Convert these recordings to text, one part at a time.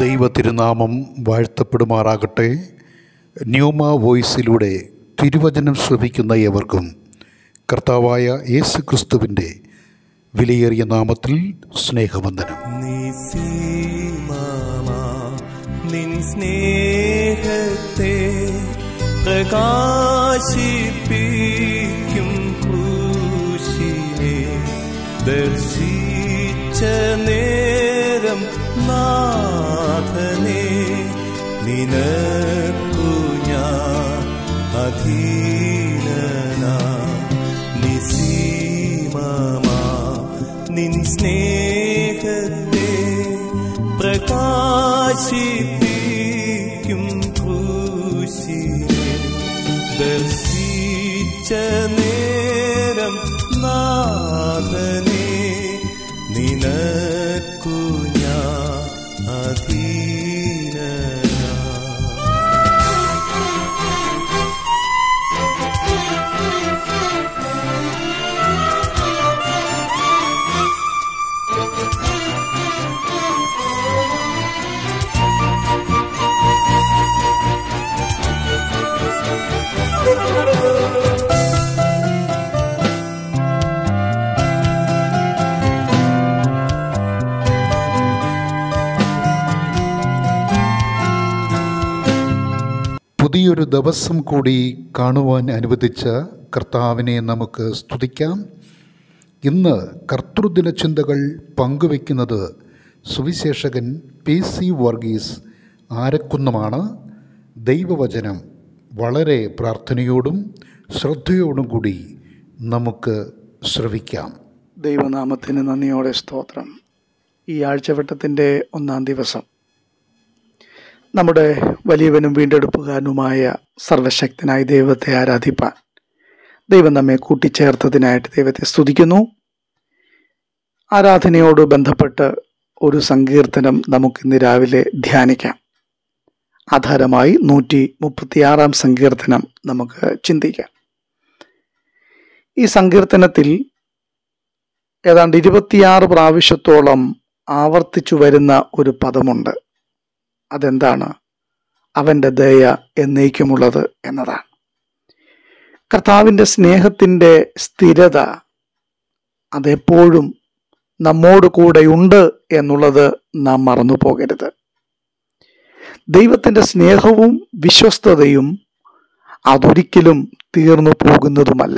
ദൈവ തിരുനാമം വാഴ്ത്തപ്പെടുമാറാകട്ടെ ന്യൂമ വോയിസിലൂടെ തിരുവചനം ശ്രവിക്കുന്ന ഏവർക്കും കർത്താവായ യേശു ക്രിസ്തുവിൻ്റെ വിലയേറിയ നാമത്തിൽ സ്നേഹവന്ദനം നിസീമമാ നിൻ സ്നേഹത്തെ പ്രകാശിപ്പിക്കും ക്രൂശിനെ ദർശിച്ച നേരം നാഥനെ നിനക്കു ഞാൻ അധീനനാ നിസീമമാ നിൻ സ്നേഹത്തെ പ്രകാശിപ്പിക്കും ക്രൂശിനെ ദർശിച്ച നേരം നാഥനെ നിനക്കു ഞാൻ അധീനനാ പുതിയൊരു ദിവസം കൂടി കാണുവാൻ അനുവദിച്ച കർത്താവിനെ നമുക്ക് സ്തുതിക്കാം ഇന്ന് കർത്തൃദിന ചിന്തകൾ പങ്കുവയ്ക്കുന്നത് സുവിശേഷകൻ പി സി വർഗീസ് ആരക്കുന്നമാണ് ദൈവവചനം വളരെ പ്രാർത്ഥനയോടും ശ്രദ്ധയോടും കൂടി നമുക്ക് ശ്രവിക്കാം ദൈവനാമത്തിന് നന്ദിയോടെ സ്തോത്രം ഈ ആഴ്ചവട്ടത്തിൻ്റെ ഒന്നാം ദിവസം നമ്മുടെ വലിയവനും വീണ്ടെടുപ്പുകാരനുമായ സർവശക്തനായ ദൈവത്തെ ആരാധിപ്പാൻ ദൈവം നമ്മെ കൂട്ടിച്ചേർത്തതിനായിട്ട് ദൈവത്തെ സ്തുതിക്കുന്നു ആരാധനയോട് ബന്ധപ്പെട്ട് ഒരു സങ്കീർത്തനം നമുക്കിന്ന് രാവിലെ ധ്യാനിക്കാം ആധാരമായി നൂറ്റി മുപ്പത്തിയാറാം സങ്കീർത്തനം നമുക്ക് ചിന്തിക്കാം ഈ സങ്കീർത്തനത്തിൽ ഏതാണ്ട് ഇരുപത്തിയാറ് പ്രാവശ്യത്തോളം ആവർത്തിച്ചു വരുന്ന ഒരു പദമുണ്ട് അതെന്താണ് അവൻ്റെ ദയ എന്നേക്കുമുള്ളത് എന്നതാണ് കർത്താവിൻ്റെ സ്നേഹത്തിൻ്റെ സ്ഥിരത അതെപ്പോഴും നമ്മോട് കൂടെയുണ്ട് എന്നുള്ളത് നാം മറന്നു പോകരുത് ദൈവത്തിൻ്റെ സ്നേഹവും വിശ്വസ്തതയും അതൊരിക്കലും തീർന്നു പോകുന്നതുമല്ല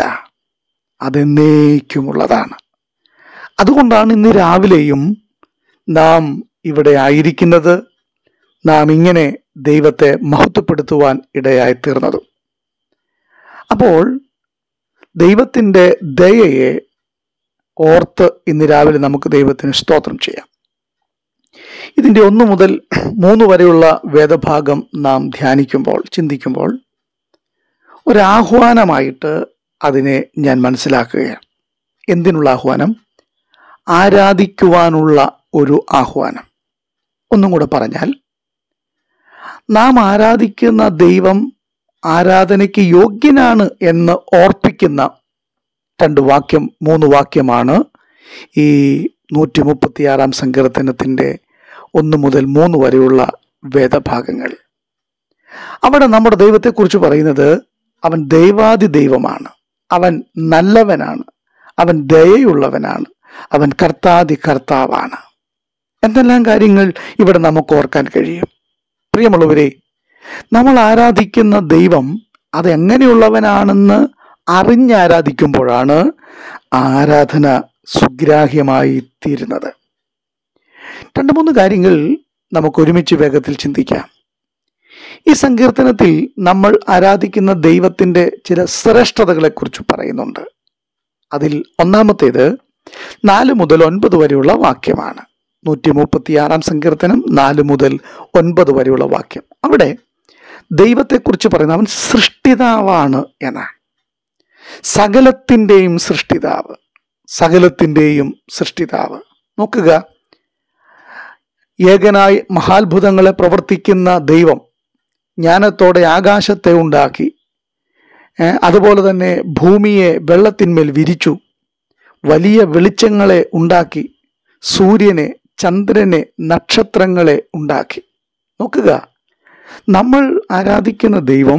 അതെന്നേക്കുമുള്ളതാണ് അതുകൊണ്ടാണ് ഇന്ന് രാവിലെയും നാം ഇവിടെ ആയിരിക്കുന്നത് നാം ഇങ്ങനെ ദൈവത്തെ മഹത്വപ്പെടുത്തുവാൻ ഇടയായി തീർന്നതും അപ്പോൾ ദൈവത്തിൻ്റെ ദയയെ ഓർത്ത് ഇന്ന് രാവിലെ നമുക്ക് ദൈവത്തിന് സ്തോത്രം ചെയ്യാം ഇതിൻ്റെ ഒന്ന് മുതൽ മൂന്ന് വരെയുള്ള വേദഭാഗം നാം ധ്യാനിക്കുമ്പോൾ ചിന്തിക്കുമ്പോൾ ഒരാഹ്വാനമായിട്ട് അതിനെ ഞാൻ മനസ്സിലാക്കുകയാണ് എന്തിനുള്ള ആഹ്വാനം ആരാധിക്കുവാനുള്ള ഒരു ആഹ്വാനം ഒന്നും കൂടെ പറഞ്ഞാൽ നാം ആരാധിക്കുന്ന ദൈവം ആരാധനയ്ക്ക് യോഗ്യനാണ് എന്ന് ഓർപ്പിക്കുന്ന രണ്ട് വാക്യം മൂന്ന് വാക്യമാണ് ഈ നൂറ്റി മുപ്പത്തിയാറാം സങ്കീർത്തനത്തിൻ്റെ ഒന്ന് മുതൽ മൂന്ന് വരെയുള്ള വേദഭാഗങ്ങൾ അവിടെ നമ്മുടെ ദൈവത്തെക്കുറിച്ച് പറയുന്നത് അവൻ ദൈവാദി ദൈവമാണ് അവൻ നല്ലവനാണ് അവൻ ദയയുള്ളവനാണ് അവൻ കർത്താദി കർത്താവാണ് എന്തെല്ലാം കാര്യങ്ങൾ ഇവിടെ നമുക്ക് ഓർക്കാൻ കഴിയും പ്രിയമുള്ളവരെ നമ്മൾ ആരാധിക്കുന്ന ദൈവം അതെങ്ങനെയുള്ളവനാണെന്ന് അറിഞ്ഞാരാധിക്കുമ്പോഴാണ് ആരാധന സുഗ്രാഹ്യമായി തീരുന്നത് രണ്ട് മൂന്ന് കാര്യങ്ങൾ നമുക്ക് ഒരുമിച്ച് വേഗത്തിൽ ചിന്തിക്കാം ഈ സങ്കീർത്തനത്തിൽ നമ്മൾ ആരാധിക്കുന്ന ദൈവത്തിൻ്റെ ചില ശ്രേഷ്ഠതകളെക്കുറിച്ച് പറയുന്നുണ്ട് അതിൽ ഒന്നാമത്തേത് നാല് മുതൽ ഒൻപത് വരെയുള്ള വാക്യമാണ് നൂറ്റി മുപ്പത്തിയാറാം സങ്കീർത്തനം നാല് മുതൽ ഒൻപത് വരെയുള്ള വാക്യം അവിടെ ദൈവത്തെക്കുറിച്ച് പറയുന്ന അവൻ സൃഷ്ടിതാവാണ് എന്നാണ് സകലത്തിൻ്റെയും സൃഷ്ടിതാവ് സകലത്തിൻ്റെയും സൃഷ്ടിതാവ് നോക്കുക ഏകനായി മഹാത്ഭുതങ്ങളെ പ്രവർത്തിക്കുന്ന ദൈവം ജ്ഞാനത്തോടെ ആകാശത്തെ ഉണ്ടാക്കി ഏ, അതുപോലെ തന്നെ ഭൂമിയെ വെള്ളത്തിന്മേൽ വിരിച്ചു വലിയ വെളിച്ചങ്ങളെ ഉണ്ടാക്കി സൂര്യനെ ചന്ദ്രനെ നക്ഷത്രങ്ങളെ ഉണ്ടാക്കി നോക്കുക നമ്മൾ ആരാധിക്കുന്ന ദൈവം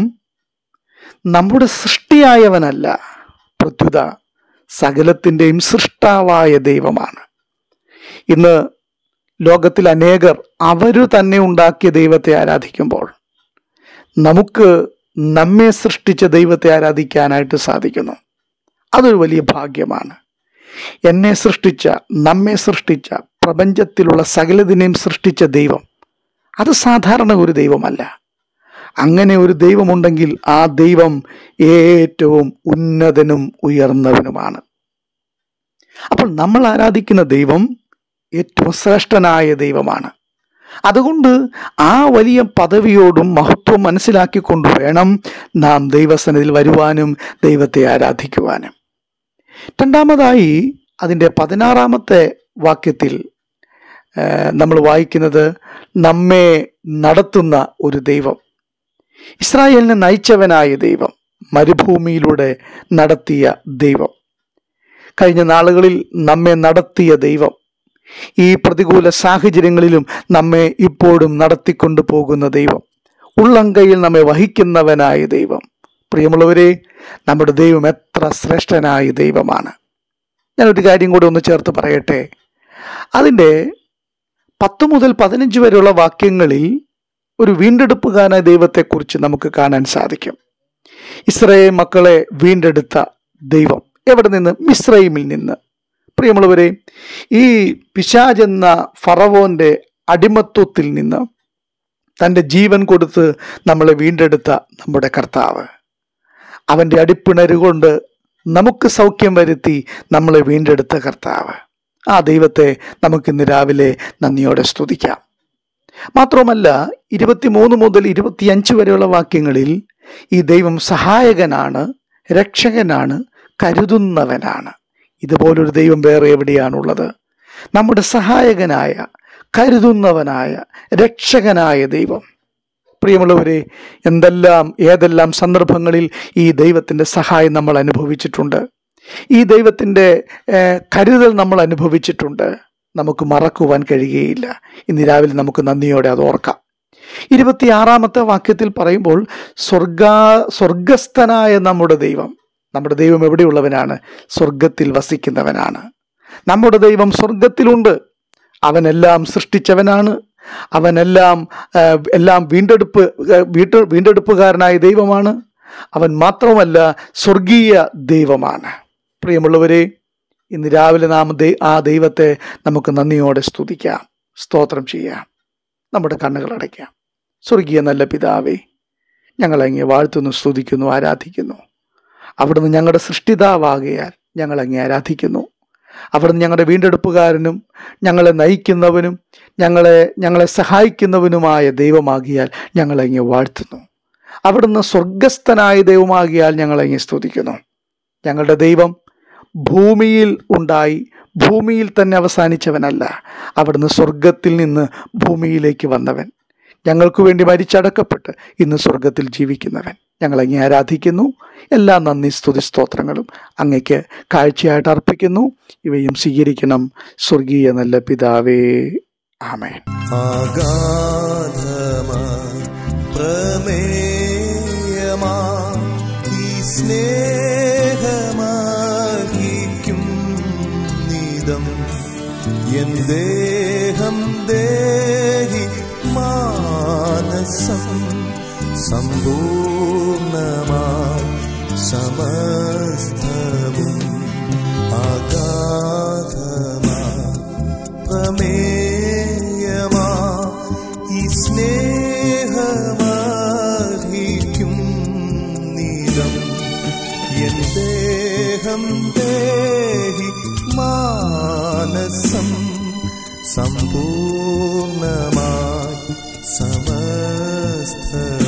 നമ്മുടെ സൃഷ്ടിയായവനല്ല പ്രത്യുത സകലത്തിൻ്റെയും സൃഷ്ടാവായ ദൈവമാണ് ഇന്ന് ലോകത്തിൽ അനേകർ അവരു തന്നെ ഉണ്ടാക്കിയ ദൈവത്തെ ആരാധിക്കുമ്പോൾ നമുക്ക് നമ്മെ സൃഷ്ടിച്ച ദൈവത്തെ ആരാധിക്കാനായിട്ട് സാധിക്കുന്നു അതൊരു വലിയ ഭാഗ്യമാണ് എന്നെ സൃഷ്ടിച്ച നമ്മെ സൃഷ്ടിച്ച പ്രപഞ്ചത്തിലുള്ള സകലതിനെയും സൃഷ്ടിച്ച ദൈവം അത് സാധാരണ ഒരു ദൈവമല്ല അങ്ങനെ ഒരു ദൈവമുണ്ടെങ്കിൽ ആ ദൈവം ഏറ്റവും ഉന്നതനും ഉയർന്നവനുമാണ് അപ്പോൾ നമ്മൾ ആരാധിക്കുന്ന ദൈവം ഏറ്റവും ശ്രേഷ്ഠനായ ദൈവമാണ് അതുകൊണ്ട് ആ വലിയ പദവിയോടും മഹത്വം മനസ്സിലാക്കിക്കൊണ്ട് വേണം നാം ദൈവസനത്തിൽ വരുവാനും ദൈവത്തെ ആരാധിക്കുവാനും രണ്ടാമതായി അതിൻ്റെ പതിനാറാമത്തെ വാക്യത്തിൽ നമ്മൾ വായിക്കുന്നത് നമ്മെ നടത്തുന്ന ഒരു ദൈവം ഇസ്രായേലിനെ നയിച്ചവനായ ദൈവം മരുഭൂമിയിലൂടെ നടത്തിയ ദൈവം കഴിഞ്ഞ നാളുകളിൽ നമ്മെ നടത്തിയ ദൈവം ഈ പ്രതികൂല സാഹചര്യങ്ങളിലും നമ്മെ ഇപ്പോഴും നടത്തിക്കൊണ്ടു പോകുന്ന ദൈവം ഉള്ളംകൈയിൽ നമ്മെ വഹിക്കുന്നവനായ ദൈവം പ്രിയമുള്ളവരെ നമ്മുടെ ദൈവം എത്ര ശ്രേഷ്ഠനായ ദൈവമാണ് ഞാനൊരു കാര്യം കൂടെ ഒന്ന് ചേർത്ത് പറയട്ടെ അതിൻ്റെ പത്ത് മുതൽ പതിനഞ്ച് വരെയുള്ള വാക്യങ്ങളിൽ ഒരു വീണ്ടെടുപ്പുകാരനായ ദൈവത്തെക്കുറിച്ച് നമുക്ക് കാണാൻ സാധിക്കും ഇസ്രയേൽ മക്കളെ വീണ്ടെടുത്ത ദൈവം എവിടെ നിന്ന് മിസ്രൈമിൽ നിന്ന് പ്രിയമുള്ളവരെ ഈ പിശാജ് എന്ന ഫറവോന്റെ അടിമത്വത്തിൽ നിന്ന് തൻ്റെ ജീവൻ കൊടുത്ത് നമ്മളെ വീണ്ടെടുത്ത നമ്മുടെ കർത്താവ് അവൻ്റെ അടിപ്പിണരുകൊണ്ട് നമുക്ക് സൗഖ്യം വരുത്തി നമ്മളെ വീണ്ടെടുത്ത കർത്താവ് ആ ദൈവത്തെ നമുക്കിന്ന് രാവിലെ നന്ദിയോടെ സ്തുതിക്കാം മാത്രമല്ല ഇരുപത്തിമൂന്ന് മുതൽ ഇരുപത്തിയഞ്ച് വരെയുള്ള വാക്യങ്ങളിൽ ഈ ദൈവം സഹായകനാണ് രക്ഷകനാണ് കരുതുന്നവനാണ് ഇതുപോലൊരു ദൈവം വേറെ എവിടെയാണുള്ളത് നമ്മുടെ സഹായകനായ കരുതുന്നവനായ രക്ഷകനായ ദൈവം പ്രിയമുള്ളവരെ എന്തെല്ലാം ഏതെല്ലാം സന്ദർഭങ്ങളിൽ ഈ ദൈവത്തിൻ്റെ സഹായം നമ്മൾ അനുഭവിച്ചിട്ടുണ്ട് ഈ ദൈവത്തിൻ്റെ ഏഹ്, കരുതൽ നമ്മൾ അനുഭവിച്ചിട്ടുണ്ട് നമുക്ക് മറക്കുവാൻ കഴിയുകയില്ല ഇന്ന് രാവിലെ നമുക്ക് നന്ദിയോടെ അത് ഓർക്കാം ഇരുപത്തിയാറാമത്തെ വാക്യത്തിൽ പറയുമ്പോൾ സ്വർഗ സ്വർഗസ്ഥനായ നമ്മുടെ ദൈവം നമ്മുടെ ദൈവം എവിടെയുള്ളവനാണ് സ്വർഗത്തിൽ വസിക്കുന്നവനാണ് നമ്മുടെ ദൈവം സ്വർഗത്തിലുണ്ട് അവനെല്ലാം സൃഷ്ടിച്ചവനാണ് അവനെല്ലാം ആ, എല്ലാം വീണ്ടെടുപ്പ് ആ, വീട്ട് വീണ്ടെടുപ്പുകാരനായ ദൈവമാണ് അവൻ മാത്രമല്ല സ്വർഗീയ ദൈവമാണ് പ്രിയമുള്ളവരെ ഇന്ന് രാവിലെ നാം ദൈ- ആ ദൈവത്തെ നമുക്ക് നന്ദിയോടെ സ്തുതിക്കാം സ്തോത്രം ചെയ്യാം നമ്മുടെ കണ്ണുകൾ അടയ്ക്കാം സ്വർഗീയ നല്ല പിതാവേ ഞങ്ങളങ്ങെ വാഴ്ത്തുന്നു സ്തുതിക്കുന്നു ആരാധിക്കുന്നു അവിടുന്ന് ഞങ്ങളുടെ സൃഷ്ടിതാവാകയാൽ ഞങ്ങളങ്ങെ ആരാധിക്കുന്നു അവിടുന്ന് ഞങ്ങളുടെ വീണ്ടെടുപ്പുകാരനും ഞങ്ങളെ നയിക്കുന്നവനും ഞങ്ങളെ ഞങ്ങളെ സഹായിക്കുന്നവനുമായ ദൈവമാകിയാൽ ഞങ്ങളങ്ങെ വാഴ്ത്തുന്നു അവിടുന്ന് സ്വർഗസ്ഥനായ ദൈവമാകിയാൽ ഞങ്ങളങ്ങെ സ്തുതിക്കുന്നു ഞങ്ങളുടെ ദൈവം ഭൂമിയിൽ ഉണ്ടായി ഭൂമിയിൽ തന്നെ അവസാനിച്ചവനല്ല അവിടുന്ന് സ്വർഗത്തിൽ നിന്ന് ഭൂമിയിലേക്ക് വന്നവൻ ഞങ്ങൾക്ക് വേണ്ടി മരിച്ചടക്കപ്പെട്ട് ഇന്ന് സ്വർഗത്തിൽ ജീവിക്കുന്നവൻ ഞങ്ങളങ്ങെ ആരാധിക്കുന്നു എല്ലാ നന്ദി സ്തുതി സ്തോത്രങ്ങളും അങ്ങയ്ക്ക് കാഴ്ചയായിട്ട് അർപ്പിക്കുന്നു ഇവയും സ്വീകരിക്കണം സ്വർഗീയ നല്ല പിതാവേ ആമേൻ അഗാധമാ പ്രമേയമാ ഈ സ്നേഹമാഹിക്കും നീതം എൻ ദേഹം ദേഹി മാനസം സമ്പൂർണമായി സമസ്തവും അഗാധമാ പ്രമേയമാ ഈ സ്നേഹമാഹിക്കും നീലം എൻ ദേഹം ദേഹി മാനസം സമ്പൂർണമായി സമസ്ത